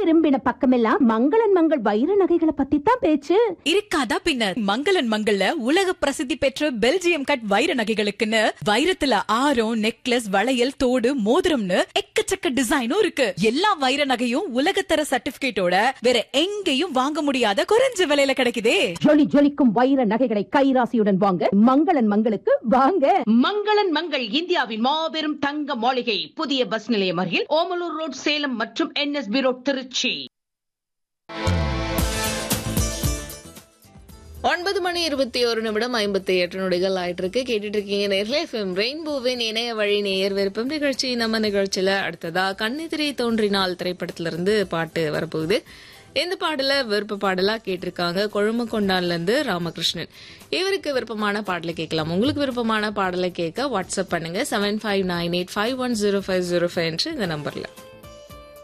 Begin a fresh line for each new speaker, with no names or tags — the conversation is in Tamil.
திரும்பின பக்கமெல்லாம் மங்களன் மங்கள் வைர நகைகளை பத்தி தான் பேச்சு
இருக்காதா பின்ன மங்களன் மங்கள்ல உலக பிரசித்தி பெற்ற பெல்ஜியம் கட் வைர நகைகளுக்குன்னு வைரத்துல ஆரம் நெக்லஸ் வளையல் தோடு மோதிரம்னு எக்கச்சக்க டிசைனும் இருக்கு எல்லா வைர நகையும் உலகத்தர சர்டிபிகேட்டோட வேற எங்கேயும் வாங்க முடியாத குறைஞ்ச விலையில கிடைக்குதே
ஜொலி ஜொலிக்கும் வைர நகைகளை கைராசியுடன் வாங்க மங்களன் மங்களுக்கு வாங்க
மங்களன் மங்கள் இந்தியாவின் மாபெரும் தங்க மாளிகை புதிய பஸ் நிலையம் அருகில் ஓமலூர் ரோட் சேலம் மற்றும் என்எஸ்பி ரோட் திருச்சி
ஒன்பது மணி இருபத்தி ஒரு நிமிடம் ஐம்பத்தி எட்டு நொடிகள் ஆயிட்டு இருக்கு கேட்டுட்டு இருக்கீங்க நேர்ல எஃப்எம் ரெயின்போவின் இணைய வழி நேயர் விருப்பம் நிகழ்ச்சி நம்ம நிகழ்ச்சியில அடுத்ததா கண்ணிதிரை தோன்றினால் திரைப்படத்திலிருந்து பாட்டு வரப்போகுது இந்த பாடல விருப்ப பாடலா கேட்டிருக்காங்க கொழுமக்கொண்டான்ல இருந்து ராமகிருஷ்ணன் இவருக்கு விருப்பமான பாடலை கேட்கலாம் உங்களுக்கு விருப்பமான பாடலை கேட்க வாட்ஸ்அப் பண்ணுங்க seven five nine eight five one zero five zero five இந்த நம்பர்ல